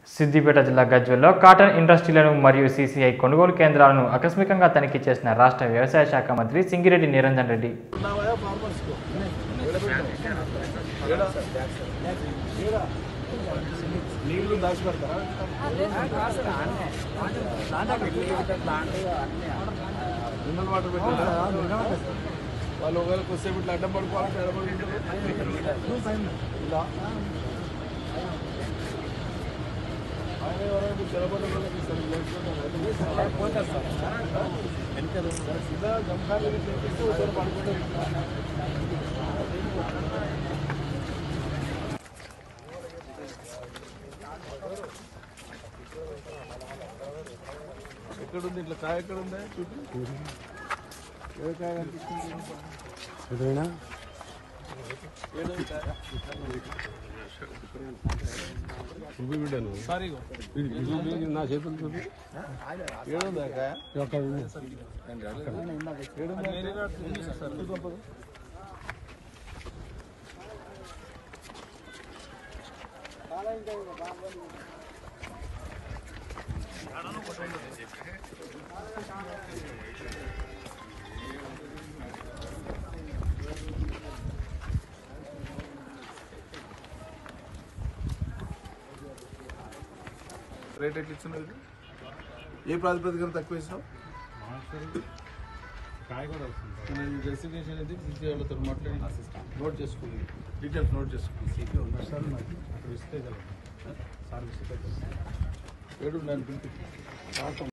సిద్దిపేట జిల్లా గజ్వెల్లో కాటన్ ఇండస్ట్రీలను మరియు సీసీఐ కొనుగోలు కేంద్రాలను ఆకస్మికంగా తనిఖీ చేసిన రాష్ట్ర వ్యవసాయ శాఖ మంత్రి సింగిరెడ్డి నిరంజన్ రెడ్డి నీళ్లు దాచిపెడతారా మినరల్ వాటర్ పెట్టారా వాళ్ళు ఒకవేళ కొద్దిసేపు ఇట్లా అడ్డం పడుకోవాలంటే ఎడబడి ఇలా ఆయన ఎవరైనా జలబడి వాళ్ళకి సరిగ్గా పోతారు సార్ సీదా గంభాలు తెప్పిస్తూ ఒకసారి పడుకుంటారు ఎక్కడుంది ఇట్లా కాయ ఎక్కడ ఉందా చూపి ఏ కాయ కనిపిస్తుంది ఏడుంది కాయ? సారీ ఇగో. నా చేతులు చూపి ఏడుందా కాయ ఒక ఏడుందా? చూపించు. రేట్ ఎట్లా ఇచ్చినది ఏ ప్రాతిపదికన తక్కువ ఇస్తావు కాయ కూడా వస్తుంది నేను డెస్టినేషన్ ఇది సిసి వాళ్ళతో మాట్లాడి నోట్ చేసుకోండి డీటెయిల్స్ నోట్ చేసుకోండి సార్ నాకు అక్కడ ఇస్తే కదా సార్ ఇస్తే ఏడు నేను పిలిపి